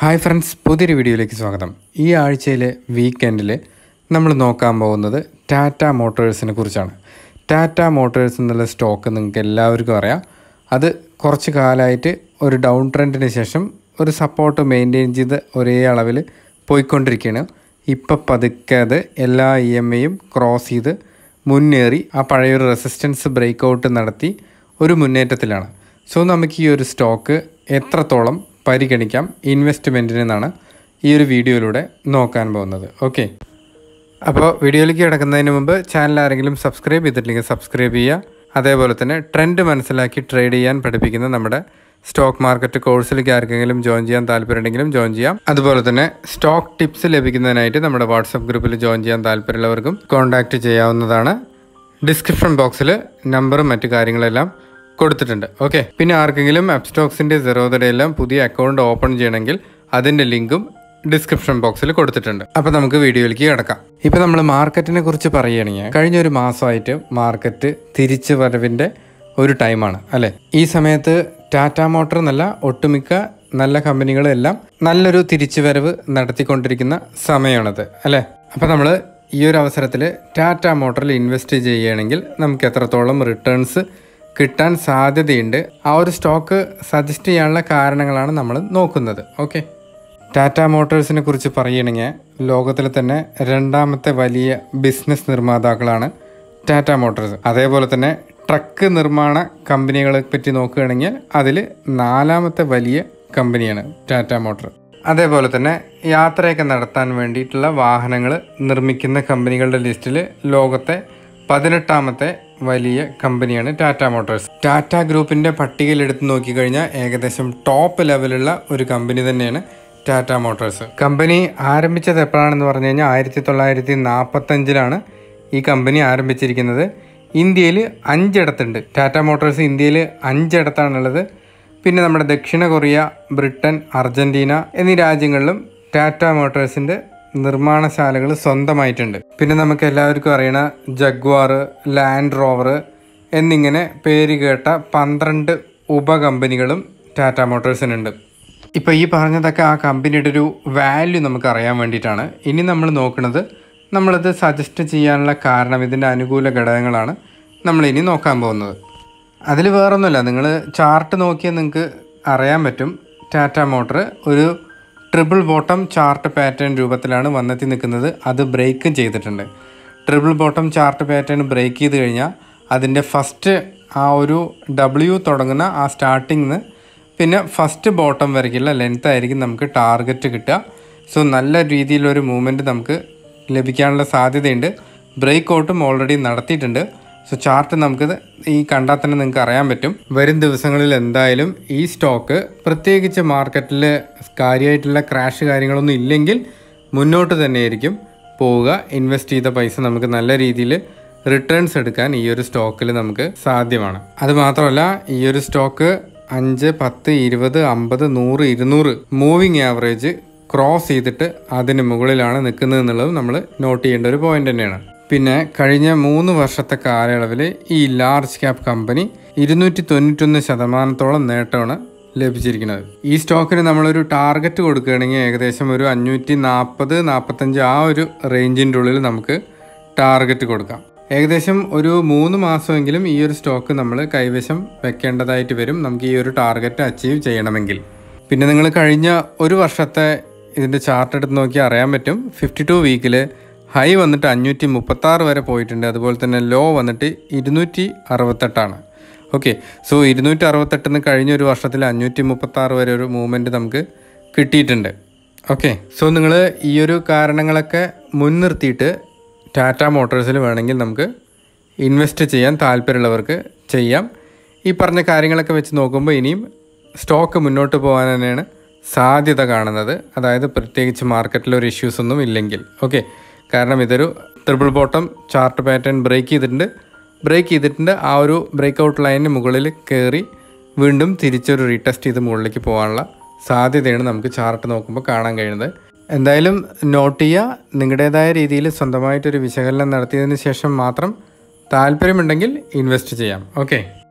hi friends പുതിയൊരു വീഡിയോയിലേക്ക് സ്വാഗതം ഈ ആഴ്ചയിലെ വീക്കെൻഡിൽ നമ്മൾ നോക്കാൻ പോകുന്നത് ടാറ്റ മോട്ടോഴ്സിനെ കുറിച്ചാണ് ടാറ്റ മോട്ടോഴ്സ് എന്നുള്ള സ്റ്റോക്ക് നിങ്ങൾക്ക് എല്ലാവർക്കും അറിയാം അത് കുറച്ച് കാലമായിട്ട് ഒരു ഡൗൺ ട്രെൻഡിന് ശേഷം ഒരു സപ്പോർട്ട് മെയിൻറ്റെയിൻ ചെയ്ത് ഒരേ അളവിൽ പോയിക്കൊണ്ടിരിക്കുകയാണ് ഇപ്പം പതുക്കെ അത് എല്ലാ ഇ എം ഐയും ക്രോസ് ചെയ്ത് മുന്നേറി ആ പഴയൊരു റെസിസ്റ്റൻസ് ബ്രേക്ക് ഔട്ട് നടത്തി ഒരു മുന്നേറ്റത്തിലാണ് സോ നമുക്ക് ഈ ഒരു സ്റ്റോക്ക് എത്രത്തോളം പരിഗണിക്കാം ഇൻവെസ്റ്റ്മെൻറ്റിന് എന്നാണ് ഈ ഒരു വീഡിയോയിലൂടെ നോക്കാൻ പോകുന്നത് ഓക്കെ അപ്പോൾ വീഡിയോയിലേക്ക് കിടക്കുന്നതിന് മുമ്പ് ചാനൽ ആരെങ്കിലും സബ്സ്ക്രൈബ് ചെയ്തിട്ടില്ലെങ്കിൽ സബ്സ്ക്രൈബ് ചെയ്യുക അതേപോലെ തന്നെ ട്രെൻഡ് മനസ്സിലാക്കി ട്രേഡ് ചെയ്യാൻ പഠിപ്പിക്കുന്ന നമ്മുടെ സ്റ്റോക്ക് മാർക്കറ്റ് കോഴ്സിലേക്ക് ആർക്കെങ്കിലും ജോയിൻ ചെയ്യാൻ താല്പര്യമുണ്ടെങ്കിലും ജോയിൻ ചെയ്യാം അതുപോലെ തന്നെ സ്റ്റോക്ക് ടിപ്സ് ലഭിക്കുന്നതിനായിട്ട് നമ്മുടെ വാട്സപ്പ് ഗ്രൂപ്പിൽ ജോയിൻ ചെയ്യാൻ താല്പര്യമുള്ളവർക്കും കോൺടാക്റ്റ് ചെയ്യാവുന്നതാണ് ഡിസ്ക്രിപ്ഷൻ ബോക്സിൽ നമ്പറും മറ്റു കാര്യങ്ങളെല്ലാം കൊടുത്തിട്ടുണ്ട് ഓക്കെ പിന്നെ ആർക്കെങ്കിലും അപ്സ്റ്റോക്സിൻ്റെ സെറോദരയെല്ലാം പുതിയ അക്കൗണ്ട് ഓപ്പൺ ചെയ്യണമെങ്കിൽ അതിൻ്റെ ലിങ്കും ഡിസ്ക്രിപ്ഷൻ ബോക്സിൽ കൊടുത്തിട്ടുണ്ട് അപ്പോൾ നമുക്ക് വീഡിയോയിലേക്ക് കിടക്കാം ഇപ്പോൾ നമ്മൾ മാർക്കറ്റിനെ കുറിച്ച് പറയുകയാണെങ്കിൽ കഴിഞ്ഞ ഒരു മാസമായിട്ട് മാർക്കറ്റ് തിരിച്ചു വരവിൻ്റെ ഒരു ടൈമാണ് അല്ലേ ഈ സമയത്ത് ടാറ്റ മോട്ടോർ എന്നല്ല ഒട്ടുമിക്ക നല്ല കമ്പനികളെല്ലാം നല്ലൊരു തിരിച്ചുവരവ് നടത്തിക്കൊണ്ടിരിക്കുന്ന സമയമാണത് അല്ലേ അപ്പോൾ നമ്മൾ ഈ ഒരു അവസരത്തിൽ ടാറ്റ മോട്ടറിൽ ഇൻവെസ്റ്റ് ചെയ്യുകയാണെങ്കിൽ നമുക്ക് എത്രത്തോളം റിട്ടേൺസ് കിട്ടാൻ സാധ്യതയുണ്ട് ആ ഒരു സ്റ്റോക്ക് സജസ്റ്റ് ചെയ്യാനുള്ള കാരണങ്ങളാണ് നമ്മൾ നോക്കുന്നത് ഓക്കെ ടാറ്റ മോട്ടോഴ്സിനെ കുറിച്ച് പറയുകയാണെങ്കിൽ ലോകത്തിലെ തന്നെ രണ്ടാമത്തെ വലിയ ബിസിനസ് നിർമ്മാതാക്കളാണ് ടാറ്റ മോട്ടോഴ്സ് അതേപോലെ തന്നെ ട്രക്ക് നിർമ്മാണ കമ്പനികളെ പറ്റി നോക്കുകയാണെങ്കിൽ അതിൽ നാലാമത്തെ വലിയ കമ്പനിയാണ് ടാറ്റ മോട്ടോർ അതേപോലെ തന്നെ യാത്രയൊക്കെ നടത്താൻ വേണ്ടിയിട്ടുള്ള വാഹനങ്ങൾ നിർമ്മിക്കുന്ന കമ്പനികളുടെ ലിസ്റ്റിൽ ലോകത്തെ പതിനെട്ടാമത്തെ വലിയ കമ്പനിയാണ് ടാറ്റ മോട്ടോഴ്സ് ടാറ്റ ഗ്രൂപ്പിൻ്റെ പട്ടികയിൽ എടുത്ത് നോക്കിക്കഴിഞ്ഞാൽ ഏകദേശം ടോപ്പ് ലെവലുള്ള ഒരു കമ്പനി തന്നെയാണ് ടാറ്റ മോട്ടോഴ്സ് കമ്പനി ആരംഭിച്ചത് എപ്പോഴാണെന്ന് പറഞ്ഞു കഴിഞ്ഞാൽ ആയിരത്തി തൊള്ളായിരത്തി നാൽപ്പത്തഞ്ചിലാണ് ഈ കമ്പനി ആരംഭിച്ചിരിക്കുന്നത് ഇന്ത്യയിൽ അഞ്ചിടത്തുണ്ട് ടാറ്റ മോട്ടോഴ്സ് ഇന്ത്യയിൽ അഞ്ചിടത്താണുള്ളത് പിന്നെ നമ്മുടെ ദക്ഷിണ കൊറിയ ബ്രിട്ടൻ അർജൻറ്റീന എന്നീ രാജ്യങ്ങളിലും ടാറ്റ മോട്ടോഴ്സിൻ്റെ നിർമ്മാണശാലകൾ സ്വന്തമായിട്ടുണ്ട് പിന്നെ നമുക്ക് എല്ലാവർക്കും അറിയണ ജഗ്വാർ ലാൻഡ് റോവർ എന്നിങ്ങനെ പേര് കേട്ട പന്ത്രണ്ട് ഉപകമ്പനികളും ടാറ്റ മോട്ടോഴ്സിനുണ്ട് ഇപ്പോൾ ഈ പറഞ്ഞതൊക്കെ ആ കമ്പനിയുടെ ഒരു വാല്യൂ നമുക്ക് അറിയാൻ വേണ്ടിയിട്ടാണ് ഇനി നമ്മൾ നോക്കുന്നത് നമ്മളിത് സജസ്റ്റ് ചെയ്യാനുള്ള കാരണം ഇതിൻ്റെ അനുകൂല ഘടകങ്ങളാണ് നമ്മൾ ഇനി നോക്കാൻ പോകുന്നത് അതിൽ വേറൊന്നുമില്ല നിങ്ങൾ ചാർട്ട് നോക്കിയാൽ നിങ്ങൾക്ക് അറിയാൻ പറ്റും ടാറ്റ മോട്ടർ ഒരു ട്രിപ്പിൾ ബോട്ടം ചാർട്ട് പാറ്റേൺ രൂപത്തിലാണ് വന്നെത്തി നിൽക്കുന്നത് അത് ബ്രേക്ക് ചെയ്തിട്ടുണ്ട് triple bottom chart pattern break ചെയ്ത് കഴിഞ്ഞാൽ അതിൻ്റെ ഫസ്റ്റ് ആ ഒരു ഡബ്ല്യു തുടങ്ങുന്ന ആ സ്റ്റാർട്ടിങ്ങിന് പിന്നെ ഫസ്റ്റ് ബോട്ടം വരയ്ക്കുള്ള ലെങ്ത് ആയിരിക്കും നമുക്ക് ടാർഗറ്റ് കിട്ടുക സോ നല്ല രീതിയിലൊരു മൂവ്മെൻറ്റ് നമുക്ക് ലഭിക്കാനുള്ള സാധ്യതയുണ്ട് ബ്രേക്ക് ഔട്ടും ഓൾറെഡി നടത്തിയിട്ടുണ്ട് സോ ചാർട്ട് നമുക്ക് ഈ കണ്ടാൽ തന്നെ നിങ്ങൾക്ക് അറിയാൻ പറ്റും വരും ദിവസങ്ങളിൽ എന്തായാലും ഈ സ്റ്റോക്ക് പ്രത്യേകിച്ച് മാർക്കറ്റിൽ കാര്യമായിട്ടുള്ള ക്രാഷ് കാര്യങ്ങളൊന്നും ഇല്ലെങ്കിൽ മുന്നോട്ട് തന്നെയായിരിക്കും പോവുക ഇൻവെസ്റ്റ് ചെയ്ത പൈസ നമുക്ക് നല്ല രീതിയിൽ റിട്ടേൺസ് എടുക്കാൻ ഈ ഒരു സ്റ്റോക്കിൽ നമുക്ക് സാധ്യമാണ് അത് മാത്രമല്ല ഈ ഒരു സ്റ്റോക്ക് അഞ്ച് പത്ത് ഇരുപത് അമ്പത് നൂറ് ഇരുന്നൂറ് മൂവിങ് ആവറേജ് ക്രോസ് ചെയ്തിട്ട് അതിന് മുകളിലാണ് നിൽക്കുന്നത് എന്നുള്ളത് നമ്മൾ നോട്ട് ചെയ്യേണ്ട ഒരു പോയിന്റ് തന്നെയാണ് പിന്നെ കഴിഞ്ഞ മൂന്ന് വർഷത്തെ കാലയളവിൽ ഈ ലാർജ് ക്യാപ് കമ്പനി ഇരുന്നൂറ്റി തൊണ്ണൂറ്റൊന്ന് ശതമാനത്തോളം നേട്ടമാണ് ലഭിച്ചിരിക്കുന്നത് ഈ സ്റ്റോക്കിന് നമ്മളൊരു ടാർഗറ്റ് കൊടുക്കുകയാണെങ്കിൽ ഏകദേശം ഒരു അഞ്ഞൂറ്റി നാൽപ്പത് നാൽപ്പത്തഞ്ച് ആ ഒരു റേഞ്ചിൻ്റെ ഉള്ളിൽ നമുക്ക് ടാർഗറ്റ് കൊടുക്കാം ഏകദേശം ഒരു മൂന്ന് മാസമെങ്കിലും ഈ ഒരു സ്റ്റോക്ക് നമ്മൾ കൈവശം വെക്കേണ്ടതായിട്ട് വരും നമുക്ക് ഈ ഒരു ടാർഗറ്റ് അച്ചീവ് ചെയ്യണമെങ്കിൽ പിന്നെ നിങ്ങൾ കഴിഞ്ഞ ഒരു വർഷത്തെ ഇതിൻ്റെ ചാർട്ട് എടുത്ത് നോക്കിയാൽ അറിയാൻ പറ്റും ഫിഫ്റ്റി ടു വീക്കിൽ ഹൈ വന്നിട്ട് അഞ്ഞൂറ്റി മുപ്പത്താറ് വരെ പോയിട്ടുണ്ട് അതുപോലെ തന്നെ ലോ വന്നിട്ട് ഇരുന്നൂറ്റി അറുപത്തെട്ടാണ് ഓക്കെ സോ ഇരുന്നൂറ്റി അറുപത്തെട്ടിന് കഴിഞ്ഞ ഒരു വർഷത്തിൽ അഞ്ഞൂറ്റി മുപ്പത്താറ് വരെ ഒരു മൂവ്മെൻറ്റ് നമുക്ക് കിട്ടിയിട്ടുണ്ട് ഓക്കെ സോ നിങ്ങൾ ഈ ഒരു കാരണങ്ങളൊക്കെ മുൻനിർത്തിയിട്ട് ടാറ്റ മോട്ടോഴ്സിൽ വേണമെങ്കിൽ നമുക്ക് ഇൻവെസ്റ്റ് ചെയ്യാൻ താല്പര്യമുള്ളവർക്ക് ചെയ്യാം ഈ പറഞ്ഞ കാര്യങ്ങളൊക്കെ വെച്ച് നോക്കുമ്പോൾ ഇനിയും സ്റ്റോക്ക് മുന്നോട്ട് പോകാൻ തന്നെയാണ് സാധ്യത കാണുന്നത് അതായത് പ്രത്യേകിച്ച് മാർക്കറ്റിൽ ഒരു ഇഷ്യൂസ് ഒന്നും ഇല്ലെങ്കിൽ ഓക്കെ കാരണം ഇതൊരു triple bottom chart pattern break ചെയ്തിട്ടുണ്ട് ബ്രേക്ക് ചെയ്തിട്ടുണ്ട് ആ ഒരു ബ്രേക്ക് ഔട്ട് ലൈനിന് മുകളിൽ കയറി വീണ്ടും തിരിച്ചൊരു റീടെസ്റ്റ് ചെയ്ത് മുകളിലേക്ക് പോകാനുള്ള സാധ്യതയാണ് നമുക്ക് ചാർട്ട് നോക്കുമ്പോൾ കാണാൻ കഴിയുന്നത് എന്തായാലും നോട്ട് ചെയ്യുക നിങ്ങളുടേതായ രീതിയിൽ സ്വന്തമായിട്ടൊരു വിശകലനം നടത്തിയതിന് ശേഷം മാത്രം താല്പര്യമുണ്ടെങ്കിൽ ഇൻവെസ്റ്റ് ചെയ്യാം ഓക്കെ